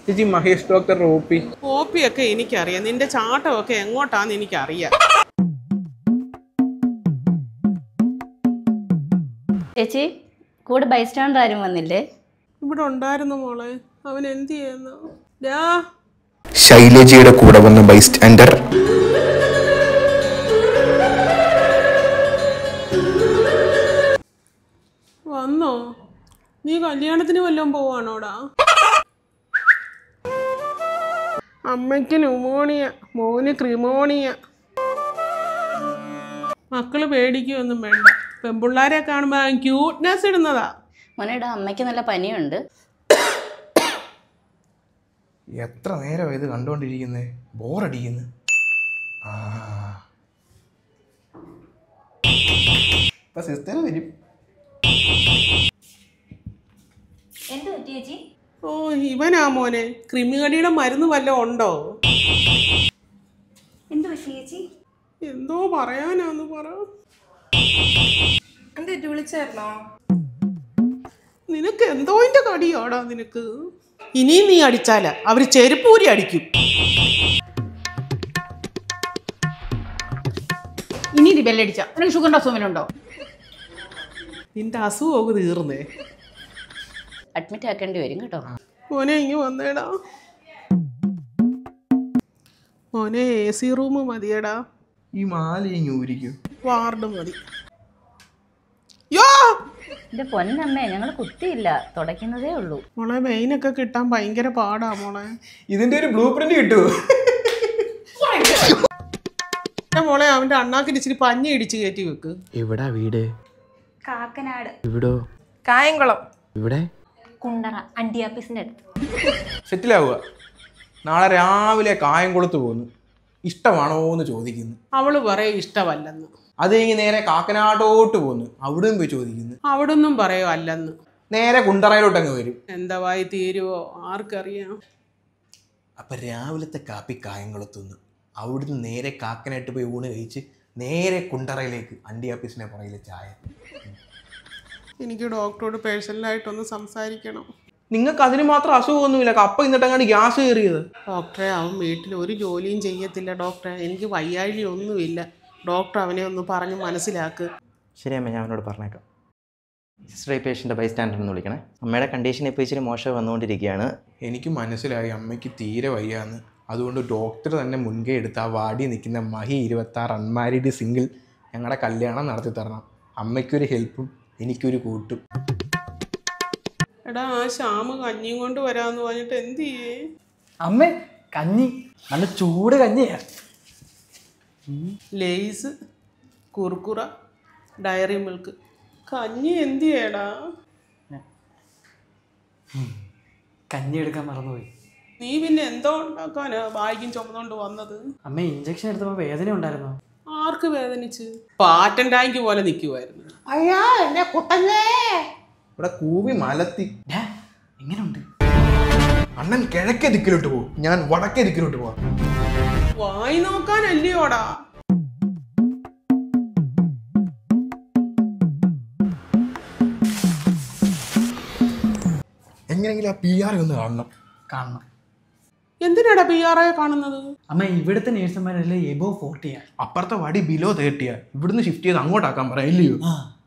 ചേച്ചി Mahesh doctor OP കോപ്പിയൊക്കെ എനിക്കറിയാം നിന്റെ ചാട്ടമൊക്കെ എങ്ങോട്ടാന്ന് എനിക്കറിയാം ചേച്ചി കൂടെ ബൈസ്റ്റാൻഡർ ആരും വന്നില്ലേ ഇവിടെ ഉണ്ടായിരുന്നു മോളെ അവൻ എന്ത് ചെയ്യുന്നു ഡാ ശൈലജയുടെ കൂടെ വന്ന ബൈസ്റ്റാൻഡർ വന്നോ നീ കല്യാണത്തിന് വല്ലതും പോവാണോടാ അമ്മയ്ക്ക് ന്യൂമോണിയ മോന് ക്രിമോണിയ മക്കള് പേടിക്കുകയൊന്നും വേണ്ട പെമ്പിള്ളാരെ കാണുമ്പോ ക്യൂട്ട്നെസ് ഇടുന്നതാ മോനേടാ അമ്മയ്ക്ക് നല്ല പനിയുണ്ട് എത്ര നേരം ഇത് കണ്ടുകൊണ്ടിരിക്കുന്നത് ബോറടിക്കുന്നു ആ ഇപ്പൊ സിസ്റ്റർ വരും എന്ത് പറ്റി ചേച്ചി ഓ ഇവനാ മോനെ ക്രിമികടിയുടെ മരുന്ന് വല്ലതും ഉണ്ടോ എന്ത് പറ്റി ചേച്ചി എന്തോ പറയാനാന്ന് പറ എന്താ വിളിച്ചായിരുന്നോ നിനക്ക് എന്തോന്റെ കടിയാടാ നിനക്ക് ഇനിയും നീ അടിച്ചാല അവര് ചെരുപ്പൂരി അടിക്കും ഇനി ഇത് ബെല്ലടിച്ച നിനക്ക് ഷുഗറിന്റെ അസുഖമുണ്ടോ നിന്റെ അസുഖമൊക്കെ തീർന്നേ അഡ്മിറ്റ് ആക്കേണ്ടി വരും കേട്ടോ മോനെ ഇങ്ങ് വന്നേടാ മോനെ എ സി റൂം മതിയടാ ഈ മാല ഇങ്ങ് ഊരിക്കും വാർഡ് മതി യോ എന്റെ പൊന്നമ്മേ ഞങ്ങൾ കുത്തിയില്ല തുടയ്ക്കുന്നതേ ഉള്ളൂ മോളെ വെയിനൊക്കെ കിട്ടാൻ ഭയങ്കര പാടാ മോളെ ഇതിന്റെ ഒരു ബ്ലൂ പ്രിന്റ് കിട്ടുമോ എടാ മോളെ അവന്റെ അണ്ണാക്കിന് ഇച്ചിരി പഞ്ഞി ഇടിച്ച് കയറ്റി വെക്ക് എവിടാ വീട് കാക്കനാട് ഇവിടോ കായംകുളം ഇവിടെ കുണ്ടറ അണ്ടി ആപ്പീസിന്റെ അടുത്ത് സെറ്റിലാവുക നാളെ രാവിലെ കായംകുളത്ത് പോകുന്നു ഇഷ്ടമാണോ എന്ന് ചോദിക്കുന്നു അവള് പറയും ഇഷ്ടമല്ലെന്ന് അത് കഴിഞ്ഞ് നേരെ കാക്കനാട്ടോട്ട് പോകുന്നു അവിടെയും പോയി ചോദിക്കുന്നു അവിടൊന്നും പറയോ അല്ലെന്ന് നേരെ കുണ്ടറയിലോട്ട് അങ്ങ് വരും എന്തായി തീരുവോ ആർക്കറിയാം അപ്പൊ രാവിലത്തെ കാപ്പി കായംകുളത്തുനിന്ന് അവിടുന്ന് നേരെ കാക്കനായിട്ട് പോയി ഊണ് കഴിച്ച് നേരെ കുണ്ടറയിലേക്ക് അണ്ടി ആപ്പീസിനെ പുറകിലെ ചായ എനിക്ക് ഡോക്ടറോട് പേഴ്സണലായിട്ടൊന്ന് സംസാരിക്കണം നിങ്ങൾക്ക് അതിന് മാത്രം അസുഖമൊന്നുമില്ല കപ്പ ഇന്നിട്ടങ്ങാണ്ട് ഗ്യാസ് കയറിയത് ഡോക്ടറെ അവൻ വീട്ടിൽ ഒരു ജോലിയും ചെയ്യത്തില്ല ഡോക്ടറെ എനിക്ക് വയ്യാഴി ഒന്നുമില്ല ഡോക്ടർ അവനെ ഒന്ന് പറഞ്ഞ് മനസ്സിലാക്ക് ശരി അമ്മ ഞാൻ അവനോട് പറഞ്ഞേക്കാം സിസ്റ്റർ ഈ പേഷ്യൻ്റെ ബൈ സ്റ്റാൻഡർ എന്ന് വിളിക്കണേ അമ്മയുടെ കണ്ടീഷൻ ഇപ്പോൾ ഇച്ചിരി മോശം വന്നുകൊണ്ടിരിക്കുകയാണ് എനിക്ക് മനസ്സിലായി അമ്മയ്ക്ക് തീരെ വയ്യാന്ന് അതുകൊണ്ട് ഡോക്ടർ തന്നെ മുൻകൈ എടുത്ത് ആ വാടി നിൽക്കുന്ന മഹി ഇരുപത്തി ആറ് അൺമാരീഡ് സിംഗിൾ ഞങ്ങളുടെ കല്യാണം നടത്തി തരണം അമ്മയ്ക്കൊരു ഹെൽപ്പും എനിക്കൊരു കൂട്ടും എടാ ആ ശ്യാമ് കഞ്ഞിയും കൊണ്ട് വരാന്ന് പറഞ്ഞിട്ട് എന്ത് ചെയ്യേ അമ്മ കഞ്ഞി നല്ല ചൂട് കഞ്ഞിയാ ലേസ് കുറുക്കുറ ഡയറി മിൽക്ക് കഞ്ഞി എന്ത് ചെയ്യടാ കഞ്ഞി എടുക്കാൻ മറന്നുപോയി നീ പിന്നെ എന്തോ ഉണ്ടാക്കാനാ ബാഗും ചുമന്നുകൊണ്ട് വന്നത് അമ്മ ഇഞ്ചക്ഷൻ എടുത്തപ്പോൾ വേദന ഉണ്ടായിരുന്നോ ആർക്ക് വേദനിച്ച് പാറ്റൻ ടാങ്ക് പോലെ നിൽക്കുമായിരുന്നു ഇവിടെ കൂവി മലത്തി ഡാ, എങ്ങനെയുണ്ട് അണ്ണൻ കിഴക്കേ ദിക്കിലോട്ട് പോകും ഞാൻ വടക്കേ ദിക്കിലോട്ട് പോവാം വായി നോക്കാനല്ലയോടാ എങ്ങനെയെങ്കിലും ആ പി ആർ ഒന്ന് കാണണം കാണണം എന്തിനാടാ പി ആർ ഐ കാണുന്നത് അമ്മ ഇവിടുത്തെ നേഴ്സുമാരെല്ലാം എബോ ഫോർട്ടിയാ അപ്പുറത്തെ വടി ബിലോ തേർട്ടിയാ ഇവിടുന്ന് ഷിഫ്റ്റ് ചെയ്ത് അങ്ങോട്ടാക്കാൻ പറയാം ഇല്ലയോ ആ